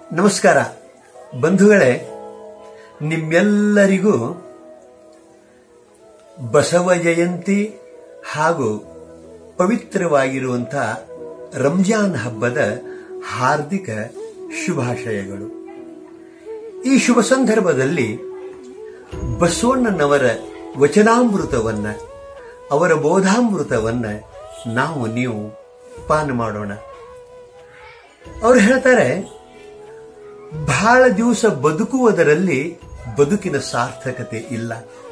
ನಮಸ್ಕಾರ ಬಂಧುಗಳೇ ನಿಮ್ಮೆಲ್ಲರಿಗೂ ಬಸವ ಜಯಂತಿ ಹಾಗೂ ಪವಿತ್ರವಾಗಿರುವಂಥ ರಂಜಾನ್ ಹಬ್ಬದ ಹಾರ್ದಿಕ ಶುಭಾಶಯಗಳು ಈ ಶುಭ ಸಂದರ್ಭದಲ್ಲಿ ಬಸವಣ್ಣನವರ ವಚನಾಮೃತವನ್ನ ಅವರ ಬೋಧಾಮೃತವನ್ನ ನಾವು ನೀವು ಪಾನ ಮಾಡೋಣ ಅವರು ಹೇಳ್ತಾರೆ ಬಹಳ ದಿವಸ ಬದುಕುವುದರಲ್ಲಿ ಬದುಕಿನ ಸಾರ್ಥಕತೆ ಇಲ್ಲ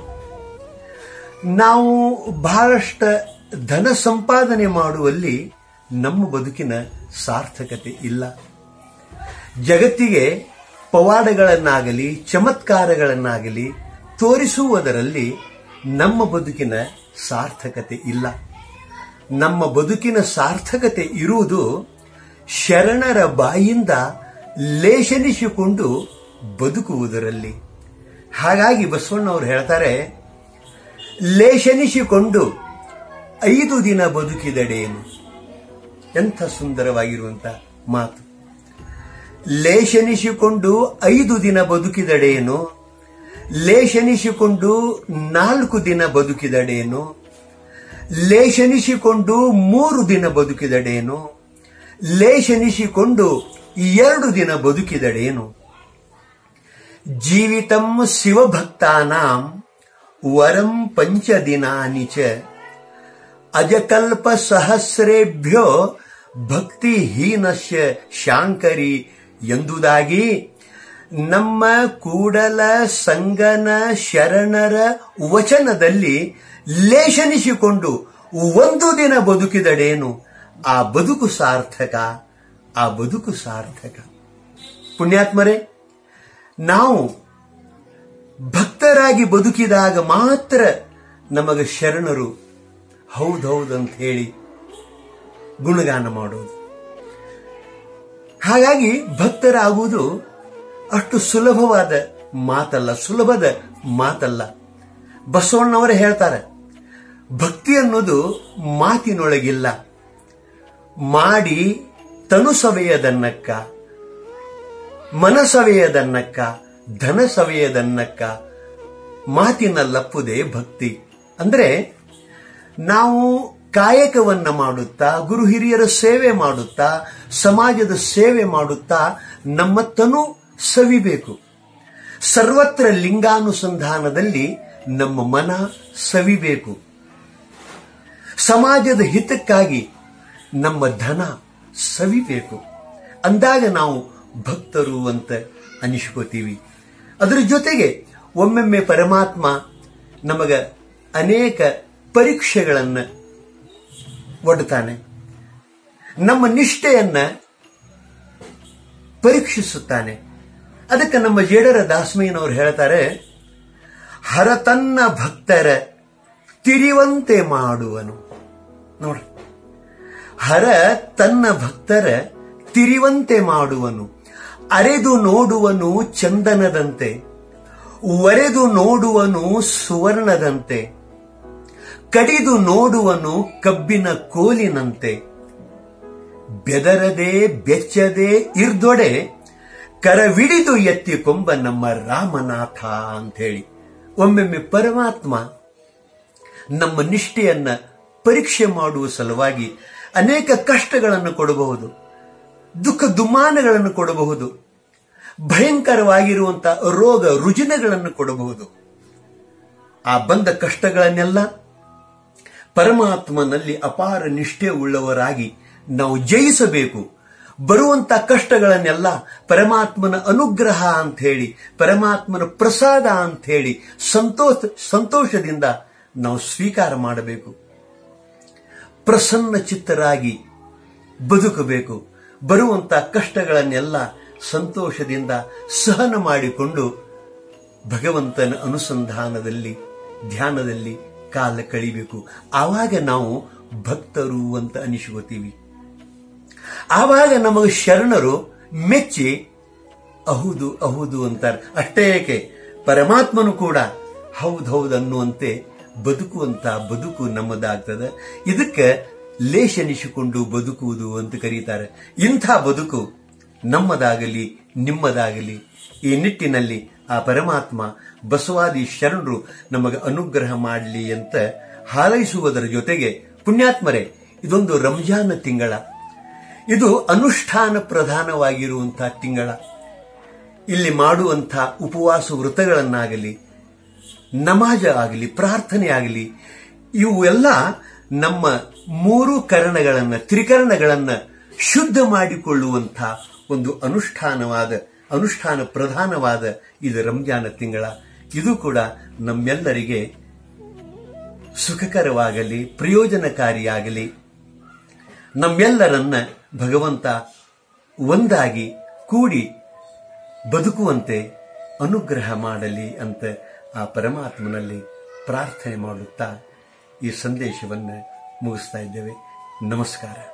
ನಾವು ಬಹಳಷ್ಟ ಧನ ಸಂಪಾದನೆ ಮಾಡುವಲ್ಲಿ ನಮ್ಮ ಬದುಕಿನ ಸಾರ್ಥಕತೆ ಇಲ್ಲ ಜಗತ್ತಿಗೆ ಪವಾಡಗಳನ್ನಾಗಲಿ ಚಮತ್ಕಾರಗಳನ್ನಾಗಲಿ ತೋರಿಸುವುದರಲ್ಲಿ ನಮ್ಮ ಬದುಕಿನ ಸಾರ್ಥಕತೆ ಇಲ್ಲ ನಮ್ಮ ಬದುಕಿನ ಸಾರ್ಥಕತೆ ಇರುವುದು ಶರಣರ ಬಾಯಿಂದ ಲೇಷನಿಸಿಕೊಂಡು ಬದುಕುವುದರಲ್ಲಿ ಹಾಗಾಗಿ ಬಸವಣ್ಣವರು ಹೇಳ್ತಾರೆ ಲೇಷನಿಸಿಕೊಂಡು ಐದು ದಿನ ಬದುಕಿದಡೇನು ಎಂಥ ಸುಂದರವಾಗಿರುವಂತ ಮಾತು ಲೇಷನಿಸಿಕೊಂಡು ಐದು ದಿನ ಬದುಕಿದಡೇನು ಲೇಷನಿಸಿಕೊಂಡು ನಾಲ್ಕು ದಿನ ಬದುಕಿದಡೇನು ಲೇಷನಿಸಿಕೊಂಡು ಮೂರು ದಿನ ಬದುಕಿದಡೇನು ಲೇಷನಿಸಿಕೊಂಡು ಎರಡು ದಿನ ಬದುಕಿದಡೇನು ಜೀವಿತಂ ಶಿವಭಕ್ತಾನಾಂ ವರಂ ಪಂಚದಿನಾನಿ ಚ ಅಜಕಲ್ಪ ಸಹಸ್ರೇಭ್ಯೋ ಭಕ್ತಿಹೀನಸ್ಯ ಶಾಂಕರಿ ಎಂದುದಾಗಿ ನಮ್ಮ ಕೂಡಲ ಸಂಗನ ಶರಣರ ವಚನದಲ್ಲಿ ಲೇಷನಿಸಿಕೊಂಡು ಒಂದು ದಿನ ಬದುಕಿದಡೇನು ಆ ಬದುಕು ಸಾರ್ಥಕ ಆ ಬದುಕು ಸಾರ್ಥಕ ಪುಣ್ಯಾತ್ಮರೇ ನಾವು ಭಕ್ತರಾಗಿ ಬದುಕಿದಾಗ ಮಾತ್ರ ನಮಗೆ ಶರಣರು ಹೌದೌದಂತ ಹೇಳಿ ಗುಣಗಾನ ಮಾಡೋದು ಹಾಗಾಗಿ ಭಕ್ತರಾಗುವುದು ಅಷ್ಟು ಸುಲಭವಾದ ಮಾತಲ್ಲ ಸುಲಭದ ಮಾತಲ್ಲ ಬಸವಣ್ಣವರೇ ಹೇಳ್ತಾರೆ ಭಕ್ತಿ ಅನ್ನೋದು ಮಾತಿನೊಳಗಿಲ್ಲ ಮಾಡಿ ತನು ಸವೆಯದನ್ನಕ್ಕ ಮನಸವೆಯದನ್ನಕ್ಕ ಧನ ಸವೆಯದನ್ನಕ್ಕ ಮಾತಿನಲ್ಲಪ್ಪುದೇ ಭಕ್ತಿ ಅಂದ್ರೆ ನಾವು ಕಾಯಕವನ್ನ ಮಾಡುತ್ತಾ ಗುರು ಹಿರಿಯರ ಸೇವೆ ಮಾಡುತ್ತಾ ಸಮಾಜದ ಸೇವೆ ಮಾಡುತ್ತಾ ನಮ್ಮ ತನು ಸವಿಬೇಕು ಸರ್ವತ್ರ ಲಿಂಗಾನುಸಂಧಾನದಲ್ಲಿ ನಮ್ಮ ಮನ ಸವಿಬೇಕು ಸಮಾಜದ ಹಿತಕ್ಕಾಗಿ ನಮ್ಮ ಧನ ಸವಿಬೇಕು ಅಂದಾಗ ನಾವು ಭಕ್ತರು ಅಂತ ಅನಿಸ್ಕೋತೀವಿ ಅದರ ಜೊತೆಗೆ ಒಮ್ಮೆಮ್ಮೆ ಪರಮಾತ್ಮ ನಮಗ ಅನೇಕ ಪರೀಕ್ಷೆಗಳನ್ನು ಒಡ್ತಾನೆ ನಮ್ಮ ನಿಷ್ಠೆಯನ್ನ ಪರೀಕ್ಷಿಸುತ್ತಾನೆ ಅದಕ್ಕೆ ನಮ್ಮ ಜೇಡರ ದಾಸಮಯ್ಯನವರು ಹೇಳ್ತಾರೆ ಹರ ತನ್ನ ಭಕ್ತರ ತಿರಿವಂತೆ ಮಾಡುವನು ನೋಡ್ರಿ ಹರ ತನ್ನ ಭಕ್ತರ ತಿರಿವಂತೆ ಮಾಡುವನು ಅರೆದು ನೋಡುವನು ಚಂದನದಂತೆ ಒರೆದು ನೋಡುವನು ಸುವರ್ಣದಂತೆ ಕಡಿದು ನೋಡುವನು ಕಬ್ಬಿನ ಕೋಲಿನಂತೆ ಬೆದರದೆ ಬೆಚ್ಚದೆ ಇರ್ದೊಡೆ ಕರವಿಡಿದು ಎತ್ತಿಕೊಂಬ ನಮ್ಮ ರಾಮನಾಥ ಅಂಥೇಳಿ ಒಮ್ಮೆಮ್ಮೆ ಪರಮಾತ್ಮ ನಮ್ಮ ನಿಷ್ಠೆಯನ್ನ ಪರೀಕ್ಷೆ ಮಾಡುವ ಸಲುವಾಗಿ ಅನೇಕ ಕಷ್ಟಗಳನ್ನು ಕೊಡಬಹುದು ದುಃಖ ದುಮಾನಗಳನ್ನು ಕೊಡಬಹುದು ಭಯಂಕರವಾಗಿರುವಂತಹ ರೋಗ ರುಜಿನಗಳನ್ನು ಕೊಡಬಹುದು ಆ ಬಂದ ಕಷ್ಟಗಳನ್ನೆಲ್ಲ ಪರಮಾತ್ಮನಲ್ಲಿ ಅಪಾರ ನಿಷ್ಠೆ ಉಳ್ಳವರಾಗಿ ನಾವು ಜಯಿಸಬೇಕು ಬರುವಂತ ಕಷ್ಟಗಳನ್ನೆಲ್ಲ ಪರಮಾತ್ಮನ ಅನುಗ್ರಹ ಅಂತ ಹೇಳಿ ಪರಮಾತ್ಮನ ಪ್ರಸಾದ ಅಂತ ಹೇಳಿ ಸಂತೋಷ ಸಂತೋಷದಿಂದ ನಾವು ಸ್ವೀಕಾರ ಮಾಡಬೇಕು ಪ್ರಸನ್ನ ಚಿತ್ತರಾಗಿ ಬದುಕಬೇಕು ಬರುವಂತ ಕಷ್ಟಗಳನ್ನೆಲ್ಲ ಸಂತೋಷದಿಂದ ಸಹನ ಮಾಡಿಕೊಂಡು ಭಗವಂತನ ಅನುಸಂಧಾನದಲ್ಲಿ ಧ್ಯಾನದಲ್ಲಿ ಕಾಲ ಕಳಿಬೇಕು ಆವಾಗ ನಾವು ಭಕ್ತರು ಅಂತ ಅನಿಸ್ಕೋತೀವಿ ಆವಾಗ ನಮಗೆ ಶರಣರು ಮೆಚ್ಚಿ ಅಹುದು ಅಹುದು ಅಂತಾರೆ ಅಷ್ಟೇ ಏಕೆ ಪರಮಾತ್ಮನು ಕೂಡ ಹೌದೌದು ಅನ್ನುವಂತೆ ಬದುಕುವಂತ ಬದುಕು ನಮ್ಮದಾಗ್ತದೆ ಇದಕ್ಕೆ ಲೇಷನಿಸಿಕೊಂಡು ಬದುಕುವುದು ಅಂತ ಕರೀತಾರೆ ಇಂಥ ಬದುಕು ನಮ್ಮದಾಗಲಿ ನಿಮ್ಮದಾಗಲಿ ಈ ನಿಟ್ಟಿನಲ್ಲಿ ಆ ಪರಮಾತ್ಮ ಬಸವಾದಿ ಶರಣರು ನಮಗೆ ಅನುಗ್ರಹ ಮಾಡಲಿ ಅಂತ ಹಾರೈಸುವುದರ ಜೊತೆಗೆ ಪುಣ್ಯಾತ್ಮರೇ ಇದೊಂದು ರಂಜಾನ್ ತಿಂಗಳ ಇದು ಅನುಷ್ಠಾನ ಪ್ರಧಾನವಾಗಿರುವಂತಹ ತಿಂಗಳ ಇಲ್ಲಿ ಮಾಡುವಂಥ ಉಪವಾಸ ವೃತಗಳನ್ನಾಗಲಿ ನಮಾಜ ಆಗಲಿ ಪ್ರಾರ್ಥನೆ ಆಗಲಿ ಇವೆಲ್ಲ ನಮ್ಮ ಮೂರು ಕರಣಗಳನ್ನ ತ್ರಿಕರಣಗಳನ್ನ ಶುದ್ಧ ಮಾಡಿಕೊಳ್ಳುವಂಥ ಒಂದು ಅನುಷ್ಠಾನವಾದ ಅನುಷ್ಠಾನ ಪ್ರಧಾನವಾದ ಇದು ರಂಜಾನ ತಿಂಗಳ ಇದು ಕೂಡ ನಮ್ಮೆಲ್ಲರಿಗೆ ಸುಖಕರವಾಗಲಿ ಪ್ರಯೋಜನಕಾರಿಯಾಗಲಿ ನಮ್ಮೆಲ್ಲರನ್ನ ಭಗವಂತ ಒಂದಾಗಿ ಕೂಡಿ ಬದುಕುವಂತೆ ಅನುಗ್ರಹ ಮಾಡಲಿ ಅಂತ ಆ ಪರಮಾತ್ಮನಲ್ಲಿ ಪ್ರಾರ್ಥನೆ ಮಾಡುತ್ತಾ ಈ ಸಂದೇಶವನ್ನು ಮುಗಿಸ್ತಾ ಇದ್ದೇವೆ ನಮಸ್ಕಾರ